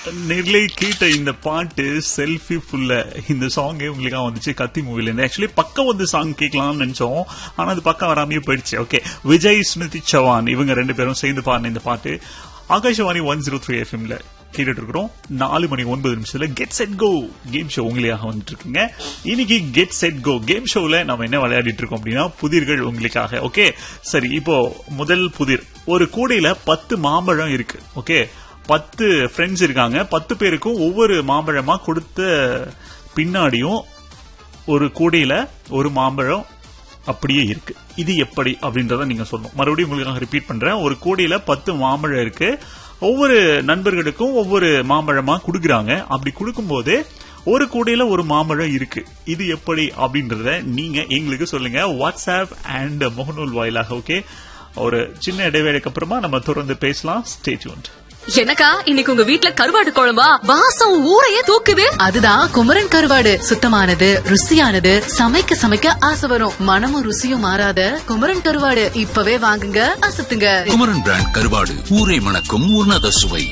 நெல்லை கேட்ட இந்த பாட்டு செல்ஃபி ஃபுல்ல இந்த சாங்கே உங்களுக்காக வந்துச்சு கத்தி மூவில இருந்து ஆக்சுவலி பக்கம் வந்து சாங் கேட்கலாம்னு நினைச்சோம் ஆனா அது பக்கம் வராமையே போயிடுச்சு ஓகே விஜய் ஸ்மிருதி சவான் இவங்க ரெண்டு பேரும் சேர்ந்து பாடின இந்த பாட்டு ஆகாஷவாணி ஒன் ஜீரோ த்ரீ எஃப்எம்ல கேட்டுட்டு இருக்கிறோம் நாலு மணி ஒன்பது நிமிஷத்துல get set go game show உங்களுக்காக வந்துட்டு இருக்குங்க இன்னைக்கு கெட் செட் கோ கேம் ஷோல நம்ம என்ன விளையாடிட்டு இருக்கோம் அப்படின்னா புதிர்கள் உங்களுக்காக ஓகே சரி இப்போ முதல் புதிர் ஒரு கூடையில பத்து மாம்பழம் இருக்கு ஓகே பத்து ஃப்ரெண்ட்ஸ் இருக்காங்க பத்து பேருக்கும் ஒவ்வொரு மாம்பழமா கொடுத்த பின்னாடியும் ஒரு கூடையில ஒரு மாம்பழம் அப்படியே இருக்கு இது எப்படி அப்படின்றத நீங்க சொல்லணும் மறுபடியும் உங்களுக்காக ரிப்பீட் பண்றேன் ஒரு கூடையில பத்து மாம்பழம் இருக்கு ஒவ்வொரு நண்பர்களுக்கும் ஒவ்வொரு மாம்பழமா கொடுக்குறாங்க அப்படி கொடுக்கும்போது ஒரு கூடையில ஒரு மாம்பழம் இருக்கு இது எப்படி அப்படின்றத நீங்க எங்களுக்கு சொல்லுங்க வாட்ஸ்அப் அண்ட் முகநூல் வாயிலாக ஓகே ஒரு சின்ன இடைவேளைக்கு அப்புறமா நம்ம தொடர்ந்து பேசலாம் ஸ்டே டியூன்ட் எனக்கா இன்னைக்கு உங்க வீட்ல கருவாடு குழம்பா வாசம் ஊரையே தூக்குது அதுதான் குமரன் கருவாடு சுத்தமானது ருசியானது சமைக்க சமைக்க ஆசை வரும் மனமும் ருசியும் மாறாத குமரன் கருவாடு இப்பவே வாங்குங்க அசத்துங்க குமரன் பிராண்ட் கருவாடு ஊரை மணக்கும் உன்னத சுவை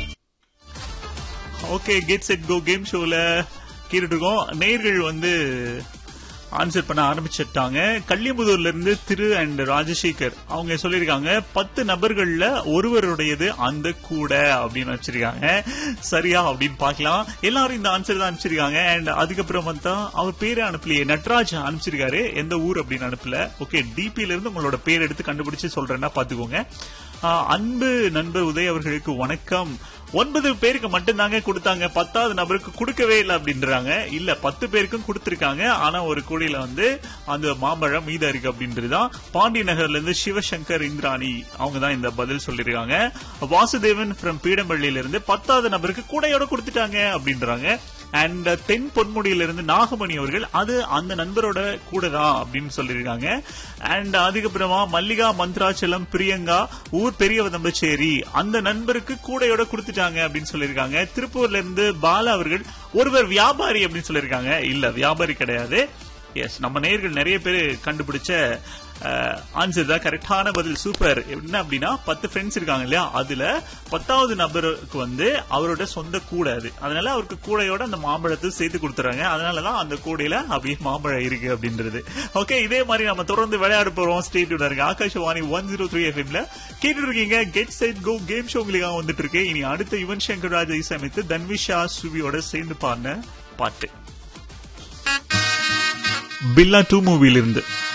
okay get set go game ஷோல கேட்டுட்டு இருக்கோம் நேர்கள் வந்து ஆன்சர் பண்ண ஆரம்பிச்சிட்டாங்க கள்ளியமுதூர்ல இருந்து திரு அண்ட் ராஜசேகர் அவங்க சொல்லியிருக்காங்க பத்து நபர்கள்ல ஒருவருடையது அந்த கூட அப்படின்னு வச்சிருக்காங்க சரியா அப்படின்னு பார்க்கலாம் எல்லாரும் இந்த ஆன்சர் தான் அனுப்பிச்சிருக்காங்க அண்ட் அதுக்கப்புறம் தான் அவர் பேரே அனுப்பலையே நட்ராஜ் அனுப்பிச்சிருக்காரு எந்த ஊர் அப்படின்னு அனுப்பல ஓகே டிபில இருந்து உங்களோட பேர் எடுத்து கண்டுபிடிச்சு சொல்றேன்னா பாத்துக்கோங்க ஆஹ், அன்பு நண்பர் உதய் அவர்களுக்கு வணக்கம் ஒன்பது பேருக்கு மட்டும்தாங்க கொடுத்தாங்க பத்தாவது நபருக்கு கொடுக்கவே இல்லை அப்படின்றாங்க இல்ல பத்து பேருக்கும் கொடுத்திருக்காங்க ஆனா ஒரு கூடையில வந்து அந்த மாம்பழம் மீதம் இருக்கு அப்படின்றதுதான் பாண்டி நகர்ல இருந்து சிவசங்கர் இந்திராணி அவங்க தான் இந்த பதில் சொல்லிருக்காங்க வாசுதேவன் ஃப்ரம் பீடம்பள்ளியில இருந்து பத்தாவது நபருக்கு கூடையோட கொடுத்துட்டாங்க அப்படின்றாங்க அண்ட் தென் பொன்முடியில இருந்து நாகமணி அவர்கள் அது அந்த நண்பரோட கூட தான் அப்படின்னு சொல்லியிருக்காங்க அண்ட் அதுக்கப்புறமா மல்லிகா மந்த்ராச்சலம் பிரியங்கா ஊர் பெரியவதம்பச்சேரி அந்த நண்பருக்கு கூடையோட கொடுத்துட்டாங்க அப்படின்னு சொல்லியிருக்காங்க திருப்பூர்ல இருந்து பாலா அவர்கள் ஒருவர் வியாபாரி அப்படின்னு சொல்லியிருக்காங்க இல்ல வியாபாரி கிடையாது எஸ் நம்ம நேர்கள் நிறைய பேர் கண்டுபிடிச்ச ஆன்சர் தான் கரெக்டான பதில் சூப்பர் என்ன அப்படின்னா பத்து ஃப்ரெண்ட்ஸ் இருக்காங்க இல்லையா அதுல பத்தாவது நபருக்கு வந்து அவரோட சொந்த கூடை அது அதனால அவருக்கு கூடையோட அந்த மாம்பழத்தை சேர்த்து கொடுத்துறாங்க அதனாலதான் அந்த கூடையில அப்படியே மாம்பழம் இருக்கு அப்படின்றது ஓகே இதே மாதிரி நம்ம தொடர்ந்து விளையாட போறோம் ஸ்டேட் இருக்கு ஆகாஷவாணி ஒன் ஜீரோ த்ரீ எஃப்எம்ல கேட்டு இருக்கீங்க get set go game show உங்களுக்காக வந்துட்டு இருக்கு இனி அடுத்த யுவன் சங்கர் ராஜா இசையமைத்து தன்விஷா சுவியோட சேர்ந்து பாடின பாட்டு பில்லா டூ மூவிலிருந்து